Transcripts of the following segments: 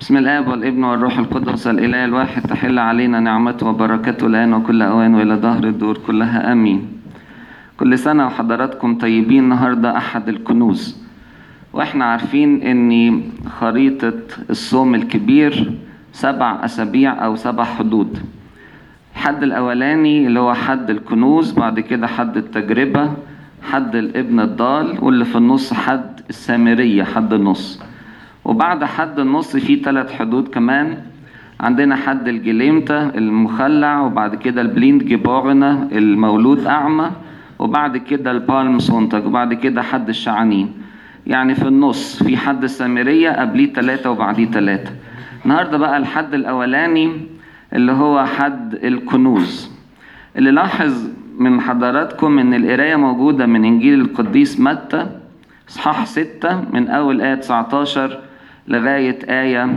بسم الآب والابن والروح القدس الإله الواحد تحل علينا نعمته وبركته الآن وكل أوان وإلى ظهر الدور كلها آمين كل سنة وحضراتكم طيبين النهاردة أحد الكنوز وإحنا عارفين إن خريطة الصوم الكبير سبع أسابيع أو سبع حدود الحد الأولاني اللي هو حد الكنوز بعد كده حد التجربة حد الابن الضال واللي في النص حد السامرية حد النص وبعد حد النص في ثلاث حدود كمان عندنا حد الجليمتا المخلع وبعد كده البليند جيبورنا المولود أعمى وبعد كده البالم سونتج وبعد كده حد الشعانين يعني في النص في حد السامرية قبليه ثلاثة وبعديه ثلاثة النهاردة بقى الحد الأولاني اللي هو حد الكنوز اللي لاحظ من حضراتكم ان القراية موجودة من انجيل القديس متى اصحاح ستة من اول آية 19 لغاية آية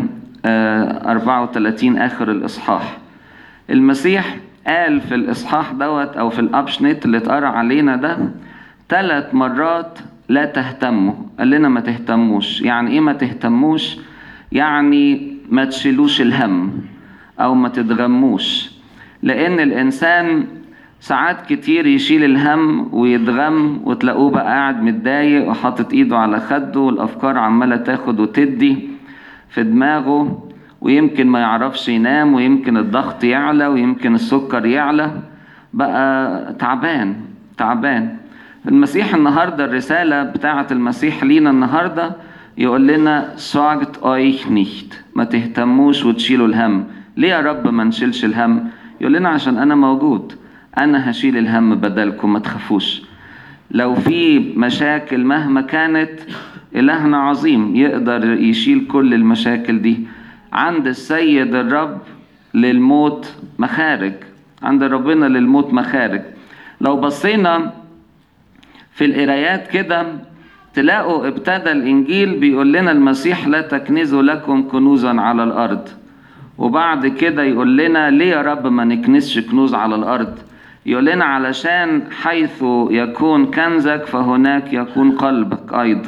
34 آخر الإصحاح المسيح قال في الإصحاح دوت أو في الأبشنت اللي اتقرا علينا ده ثلاث مرات لا تهتموا قال لنا ما تهتموش يعني إيه ما تهتموش يعني ما تشيلوش الهم أو ما تتغموش لأن الإنسان ساعات كتير يشيل الهم ويتغم وتلاقوه بقى قاعد متضايق وحاطط ايده على خده والافكار عماله تاخد وتدي في دماغه ويمكن ما يعرفش ينام ويمكن الضغط يعلى ويمكن السكر يعلى بقى تعبان تعبان المسيح النهارده الرساله بتاعه المسيح لينا النهارده يقول لنا sorgt euch nicht ما تهتموش وتشيلوا الهم ليه يا رب ما نشيلش الهم يقول لنا عشان انا موجود انا هشيل الهم بدلكم ما تخافوش لو في مشاكل مهما كانت الهنا عظيم يقدر يشيل كل المشاكل دي عند السيد الرب للموت مخارج عند ربنا للموت مخارج لو بصينا في القرايات كده تلاقوا ابتدى الانجيل بيقول لنا المسيح لا تكنزوا لكم كنوزا على الارض وبعد كده يقول لنا ليه يا رب ما نكنسش كنوز على الارض يقول لنا علشان حيث يكون كنزك فهناك يكون قلبك ايضا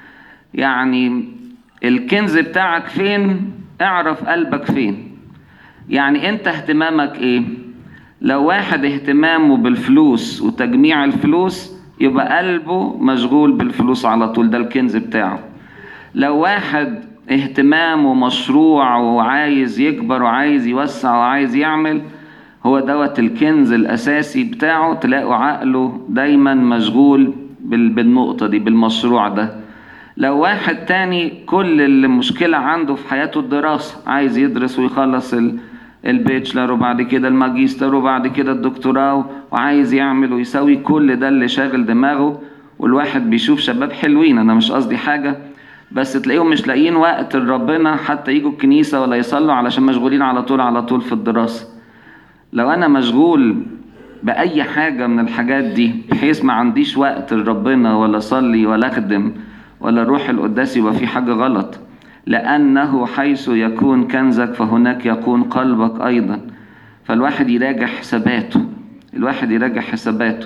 يعني الكنز بتاعك فين اعرف قلبك فين يعني انت اهتمامك ايه لو واحد اهتمامه بالفلوس وتجميع الفلوس يبقى قلبه مشغول بالفلوس على طول ده الكنز بتاعه لو واحد اهتمامه مشروع وعايز يكبر وعايز يوسع وعايز يعمل هو دوت الكنز الأساسي بتاعه تلاقوا عقله دايما مشغول بالنقطة دي بالمشروع ده لو واحد تاني كل المشكلة عنده في حياته الدراسة عايز يدرس ويخلص البيتشلر وبعد كده الماجستير وبعد كده الدكتوراه وعايز يعمل ويسوي كل ده اللي شاغل دماغه والواحد بيشوف شباب حلوين انا مش قصدي حاجة بس تلاقيهم مش لاقيين وقت لربنا حتى يجوا الكنيسة ولا يصلوا علشان مشغولين على طول على طول في الدراسة لو انا مشغول باي حاجه من الحاجات دي بحيث ما عنديش وقت لربنا ولا اصلي ولا اخدم ولا اروح القداس يبقى في حاجه غلط لانه حيث يكون كنزك فهناك يكون قلبك ايضا فالواحد يراجع حساباته الواحد يراجع حساباته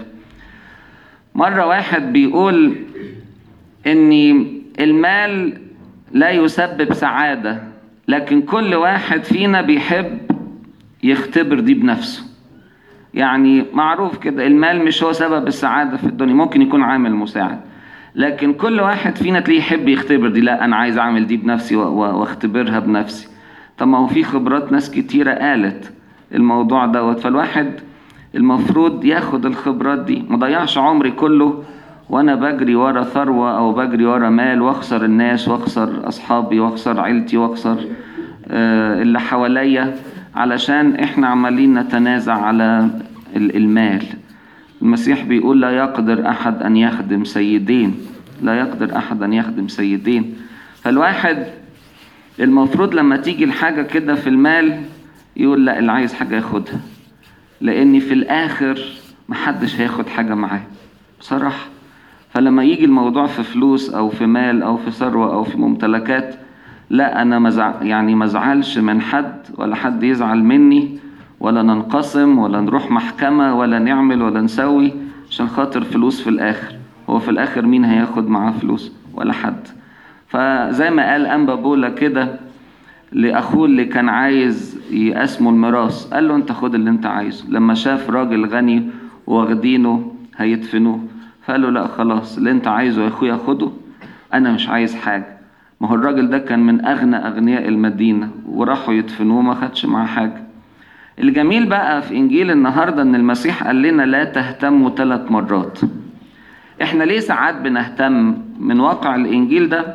مره واحد بيقول ان المال لا يسبب سعاده لكن كل واحد فينا بيحب يختبر دي بنفسه يعني معروف كده المال مش هو سبب السعادة في الدنيا ممكن يكون عامل مساعد لكن كل واحد فينا تلاقيه يحب يختبر دي لا أنا عايز أعمل دي بنفسي واختبرها بنفسي طب ما هو في خبرات ناس كتيرة قالت الموضوع دوت فالواحد المفروض ياخد الخبرات دي ما ضيعش عمري كله وانا بجري ورا ثروة او بجري ورا مال واخسر الناس واخسر اصحابي واخسر عيلتي واخسر آه اللي حواليا علشان احنا عمالين نتنازع على المال المسيح بيقول لا يقدر احد ان يخدم سيدين لا يقدر احد ان يخدم سيدين فالواحد المفروض لما تيجي الحاجه كده في المال يقول لا اللي عايز حاجه ياخدها لان في الاخر محدش هياخد حاجه معاه بصراحه فلما يجي الموضوع في فلوس او في مال او في ثروه او في ممتلكات لا انا مزع يعني ما ازعلش من حد ولا حد يزعل مني ولا ننقسم ولا نروح محكمة ولا نعمل ولا نسوي عشان خاطر فلوس في الاخر هو في الاخر مين هياخد معاه فلوس ولا حد فزي ما قال انبا بولا كده لاخوه اللي كان عايز يقسموا الميراث قال له انت خد اللي انت عايزه لما شاف راجل غني واخدينه هيدفنوه فقال له لا خلاص اللي انت عايزه يا اخويا خده انا مش عايز حاجه ما هو الراجل ده كان من اغنى اغنياء المدينه وراحوا يدفنوه ما خدش معاه حاجه الجميل بقى في انجيل النهارده ان المسيح قال لنا لا تهتموا ثلاث مرات احنا ليه ساعات بنهتم من واقع الانجيل ده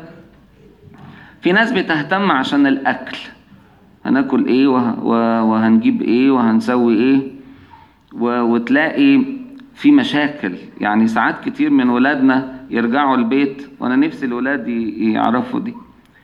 في ناس بتهتم عشان الاكل هناكل ايه وه... وهنجيب ايه وهنسوي ايه و... وتلاقي في مشاكل يعني ساعات كتير من ولادنا يرجعوا البيت وانا نفسي الولاد يعرفوا دي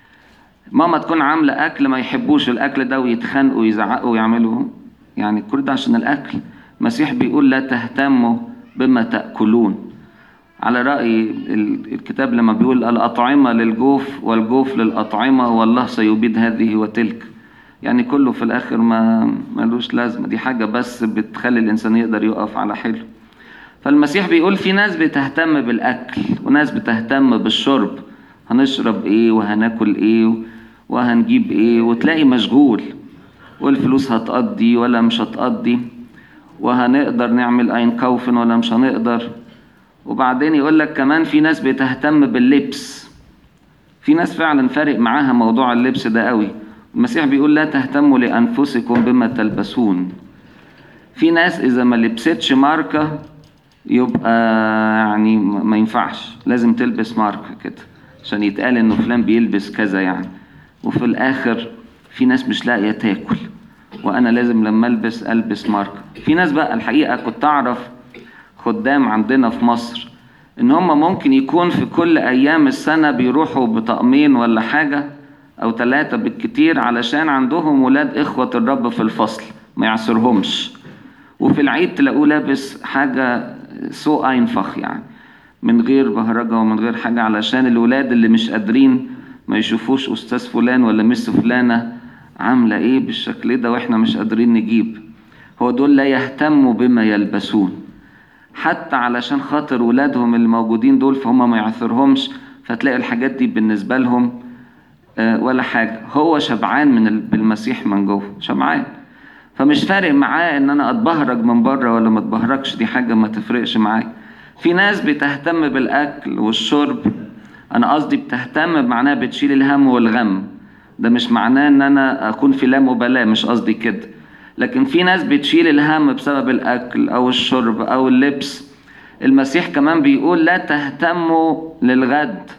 ماما تكون عامله اكل ما يحبوش الاكل ده ويتخانقوا ويزعقوا ويعملوا يعني كل ده عشان الاكل المسيح بيقول لا تهتموا بما تاكلون على راي الكتاب لما بيقول الاطعمه للجوف والجوف للاطعمه والله سيبيد هذه وتلك يعني كله في الاخر ما ملوش لازمه دي حاجه بس بتخلي الانسان يقدر يقف على حيله فالمسيح بيقول في ناس بتهتم بالاكل وناس بتهتم بالشرب هنشرب ايه وهناكل ايه وهنجيب ايه وتلاقي مشغول والفلوس هتقضي ولا مش هتقضي وهنقدر نعمل اين كوفن ولا مش هنقدر وبعدين يقول لك كمان في ناس بتهتم باللبس في ناس فعلا فارق معاها موضوع اللبس ده قوي المسيح بيقول لا تهتموا لانفسكم بما تلبسون في ناس اذا ما لبستش ماركه يبقى يعني ما ينفعش لازم تلبس ماركه كده عشان يتقال انه فلان بيلبس كذا يعني وفي الاخر في ناس مش لاقيه تاكل وانا لازم لما البس البس ماركه في ناس بقى الحقيقه كنت اعرف خدام عندنا في مصر ان هم ممكن يكون في كل ايام السنه بيروحوا بطقمين ولا حاجه او ثلاثه بالكتير علشان عندهم ولاد اخوه الرب في الفصل ما يعصرهمش وفي العيد تلاقوه لابس حاجه سو اينفخ يعني من غير بهرجه ومن غير حاجه علشان الولاد اللي مش قادرين ما يشوفوش استاذ فلان ولا مس فلانه عامله ايه بالشكل ده واحنا مش قادرين نجيب هو دول لا يهتموا بما يلبسون حتى علشان خاطر ولادهم اللي موجودين دول فهم ما يعثرهمش فتلاقي الحاجات دي بالنسبه لهم ولا حاجه هو شبعان من بالمسيح من جوه شبعان فمش فارق معاه ان انا اتبهرج من بره ولا ما اتبهرجش دي حاجه ما تفرقش معايا في ناس بتهتم بالاكل والشرب انا قصدي بتهتم معناها بتشيل الهم والغم ده مش معناه ان انا اكون في لا مبالاه مش قصدي كده لكن في ناس بتشيل الهم بسبب الاكل او الشرب او اللبس المسيح كمان بيقول لا تهتموا للغد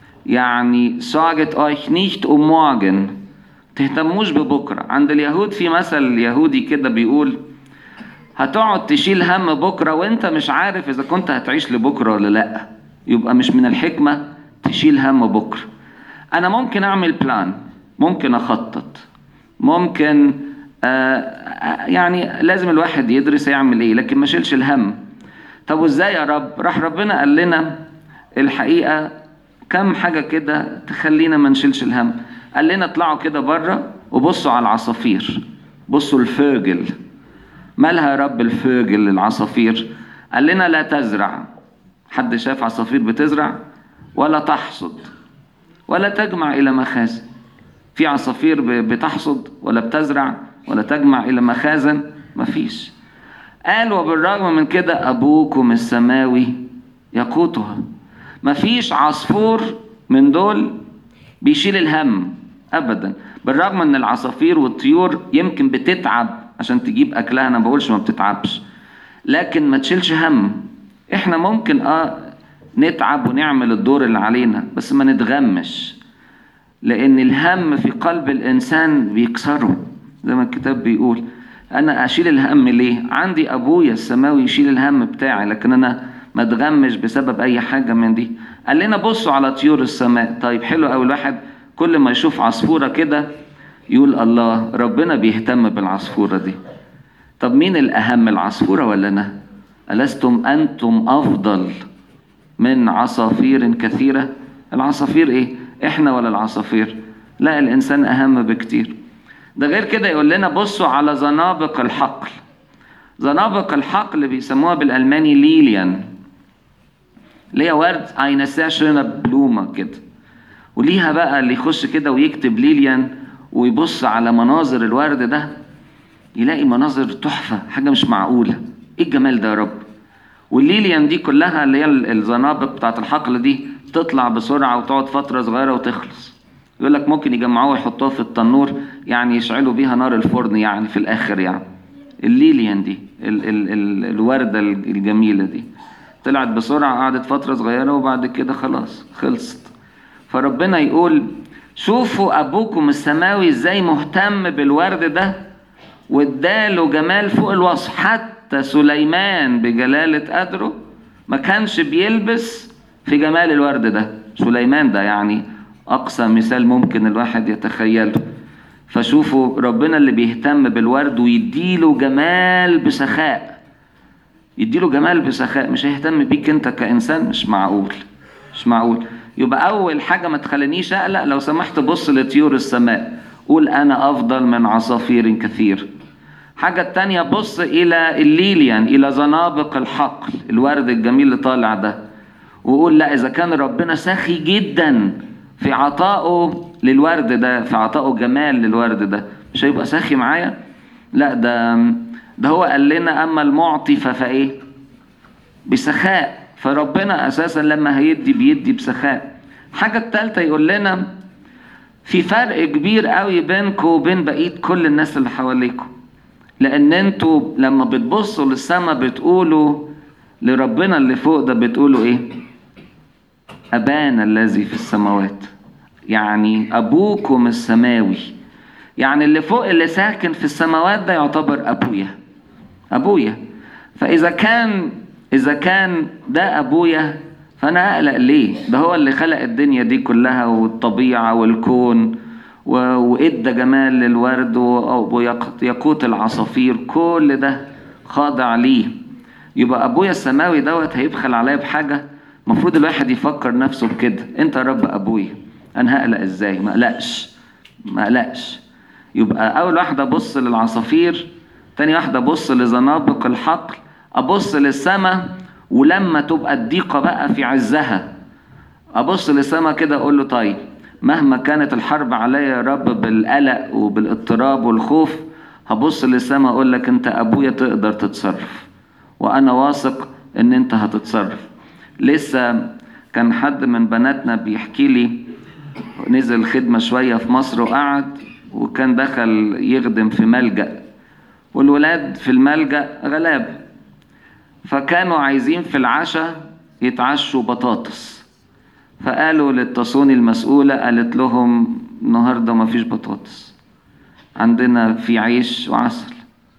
يعني sorget euch nicht um morgen تهتموش ببكره عند اليهود في مثل يهودي كده بيقول هتقعد تشيل هم بكره وانت مش عارف اذا كنت هتعيش لبكره ولا لا يبقى مش من الحكمه تشيل هم بكره انا ممكن اعمل بلان ممكن اخطط ممكن آه يعني لازم الواحد يدرس يعمل ايه لكن ما شيلش الهم طب وازاي يا رب راح ربنا قال لنا الحقيقه كم حاجه كده تخلينا ما نشيلش الهم قال لنا اطلعوا كده بره وبصوا على العصافير بصوا الفاجل مالها يا رب الفاجل العصافير قال لنا لا تزرع حد شاف عصافير بتزرع ولا تحصد ولا تجمع الى مخازن في عصافير بتحصد ولا بتزرع ولا تجمع الى مخازن مفيش قال وبالرغم من كده ابوكم السماوي يقوتها مفيش عصفور من دول بيشيل الهم ابدا بالرغم ان العصافير والطيور يمكن بتتعب عشان تجيب اكلها انا بقولش ما بتتعبش لكن ما تشيلش هم احنا ممكن اه نتعب ونعمل الدور اللي علينا بس ما نتغمش لان الهم في قلب الانسان بيكسره زي ما الكتاب بيقول انا اشيل الهم ليه عندي ابويا السماوي يشيل الهم بتاعي لكن انا ما اتغمش بسبب اي حاجه من دي قال لنا بصوا على طيور السماء طيب حلو قوي الواحد كل ما يشوف عصفوره كده يقول الله ربنا بيهتم بالعصفوره دي طب مين الاهم العصفوره ولا انا ألستم أنتم أفضل من عصافير كثيرة العصافير إيه إحنا ولا العصافير لا الإنسان أهم بكتير ده غير كده يقول لنا بصوا على زنابق الحقل زنابق الحقل بيسموها بالألماني ليليان اللي هي ورد اينسا شونا بلومة كده وليها بقى اللي يخش كده ويكتب ليليان ويبص على مناظر الورد ده يلاقي مناظر تحفة حاجة مش معقولة ايه الجمال ده يا رب والليليان دي كلها اللي هي الزنابق بتاعت الحقل دي تطلع بسرعة وتقعد فترة صغيرة وتخلص يقول لك ممكن يجمعوها ويحطوها في التنور يعني يشعلوا بيها نار الفرن يعني في الآخر يعني الليليان دي ال ال ال الوردة الجميلة دي طلعت بسرعة قعدت فترة صغيرة وبعد كده خلاص خلصت فربنا يقول شوفوا أبوكم السماوي ازاي مهتم بالورد ده واداله جمال فوق الوصف حتى سليمان بجلالة قدره ما كانش بيلبس في جمال الورد ده سليمان ده يعني أقصى مثال ممكن الواحد يتخيله فشوفوا ربنا اللي بيهتم بالورد ويديله جمال بسخاء يديله جمال بسخاء مش هيهتم بيك انت كإنسان مش معقول مش معقول يبقى أول حاجة ما تخلينيش أقلق لو سمحت بص لطيور السماء قول أنا أفضل من عصافير كثير حاجة التانية بص إلى الليليان إلى زنابق الحقل الورد الجميل اللي طالع ده وقول لا إذا كان ربنا سخي جدا في عطائه للورد ده في عطائه جمال للورد ده مش هيبقى سخي معايا لا ده ده هو قال لنا أما المعطي ففإيه بسخاء فربنا أساسا لما هيدي بيدي بسخاء حاجة التالتة يقول لنا في فرق كبير قوي بينكم وبين بقية كل الناس اللي حواليكم لأن انتوا لما بتبصوا للسماء بتقولوا لربنا اللي فوق ده بتقولوا ايه أبانا الذي في السماوات يعني أبوكم السماوي يعني اللي فوق اللي ساكن في السماوات ده يعتبر أبويا أبويا فإذا كان إذا كان ده أبويا فأنا أقلق ليه؟ ده هو اللي خلق الدنيا دي كلها والطبيعة والكون وإدى جمال للورد ويقوت العصافير كل ده خاضع ليه يبقى أبويا السماوي دوت هيبخل عليا بحاجة المفروض الواحد يفكر نفسه بكده أنت يا رب أبويا أنا هقلق إزاي؟ ما أقلقش ما أقلقش يبقى أول واحدة أبص للعصافير تاني واحدة أبص لزنابق الحقل أبص للسماء ولما تبقى الضيقة بقى في عزها أبص للسماء كده أقول له طيب مهما كانت الحرب عليا يا رب بالقلق وبالاضطراب والخوف هبص للسماء أقول لك أنت أبويا تقدر تتصرف وأنا واثق إن أنت هتتصرف لسه كان حد من بناتنا بيحكي لي نزل خدمة شوية في مصر وقعد وكان دخل يخدم في ملجأ والولاد في الملجأ غلاب فكانوا عايزين في العشاء يتعشوا بطاطس فقالوا للتصوني المسؤولة قالت لهم النهاردة مفيش بطاطس عندنا في عيش وعسل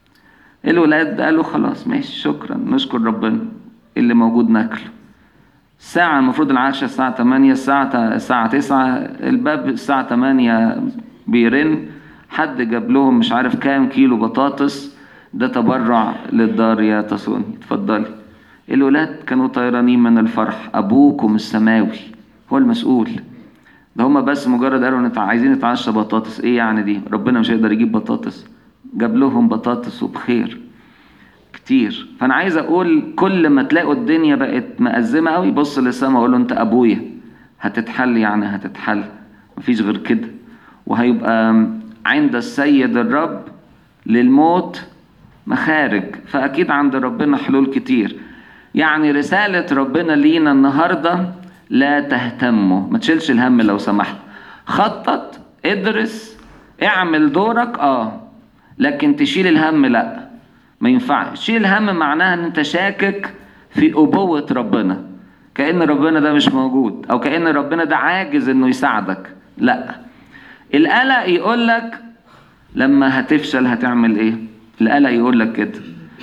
الولاد قالوا خلاص ماشي شكرا نشكر ربنا اللي موجود ناكله الساعة المفروض العشاء الساعة 8 الساعة الساعة 9 الباب الساعة 8 بيرن حد جاب لهم مش عارف كام كيلو بطاطس ده تبرع للدار يا تصوني اتفضلي الولاد كانوا طيرانين من الفرح ابوكم السماوي هو المسؤول ده هما بس مجرد قالوا نتع... عايزين نتعشى بطاطس ايه يعني دي ربنا مش هيقدر يجيب بطاطس جاب لهم بطاطس وبخير كتير فانا عايز اقول كل ما تلاقوا الدنيا بقت مأزمة قوي بص للسما وقول له انت ابويا هتتحل يعني هتتحل مفيش غير كده وهيبقى عند السيد الرب للموت مخارج فأكيد عند ربنا حلول كتير يعني رسالة ربنا لينا النهاردة لا تهتموا ما تشيلش الهم لو سمحت خطط ادرس اعمل دورك اه لكن تشيل الهم لا ما ينفعش تشيل الهم معناها ان انت شاكك في أبوة ربنا كأن ربنا ده مش موجود أو كأن ربنا ده عاجز إنه يساعدك لا القلق يقول لك لما هتفشل هتعمل ايه القلق يقول لك كده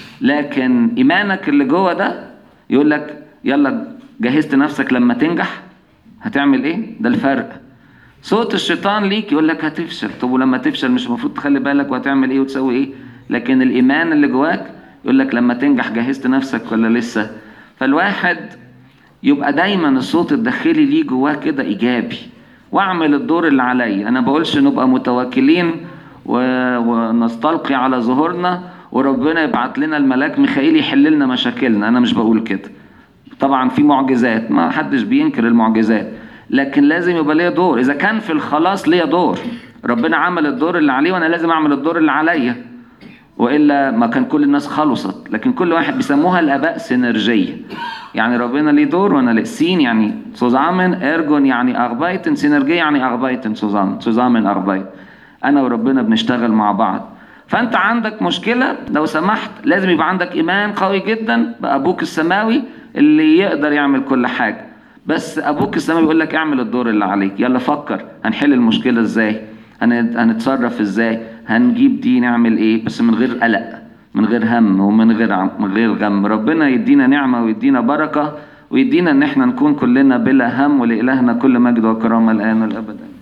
لكن ايمانك اللي جوه ده يقول لك يلا جهزت نفسك لما تنجح هتعمل ايه ده الفرق صوت الشيطان ليك يقول لك هتفشل طب ولما تفشل مش المفروض تخلي بالك وهتعمل ايه وتسوي ايه لكن الايمان اللي جواك يقول لك لما تنجح جهزت نفسك ولا لسه فالواحد يبقى دايما الصوت الداخلي ليه جواه كده ايجابي واعمل الدور اللي عليا انا بقولش نبقى متواكلين و... ونستلقي على ظهورنا وربنا يبعت لنا الملاك ميخائيل يحل لنا مشاكلنا انا مش بقول كده طبعا في معجزات ما حدش بينكر المعجزات لكن لازم يبقى ليا دور اذا كان في الخلاص ليا دور ربنا عمل الدور اللي عليه وانا لازم اعمل الدور اللي عليا والا ما كان كل الناس خلصت لكن كل واحد بيسموها الاباء سينرجيه يعني ربنا ليه دور وانا ليه سين يعني سوزامن ارجون يعني اربايتن سينرجيه يعني اربايتن سوزامن سوزامن اربايت انا وربنا بنشتغل مع بعض فانت عندك مشكله لو سمحت لازم يبقى عندك ايمان قوي جدا بابوك السماوي اللي يقدر يعمل كل حاجه بس ابوك السماوي يقول لك اعمل الدور اللي عليك يلا فكر هنحل المشكله ازاي هن- هنتصرف ازاي هنجيب دي نعمل ايه بس من غير قلق من غير هم ومن غير عم- من غير غم ربنا يدينا نعمه ويدينا بركه ويدينا ان احنا نكون كلنا بلا هم ولالهنا كل مجد وكرامه الان والابد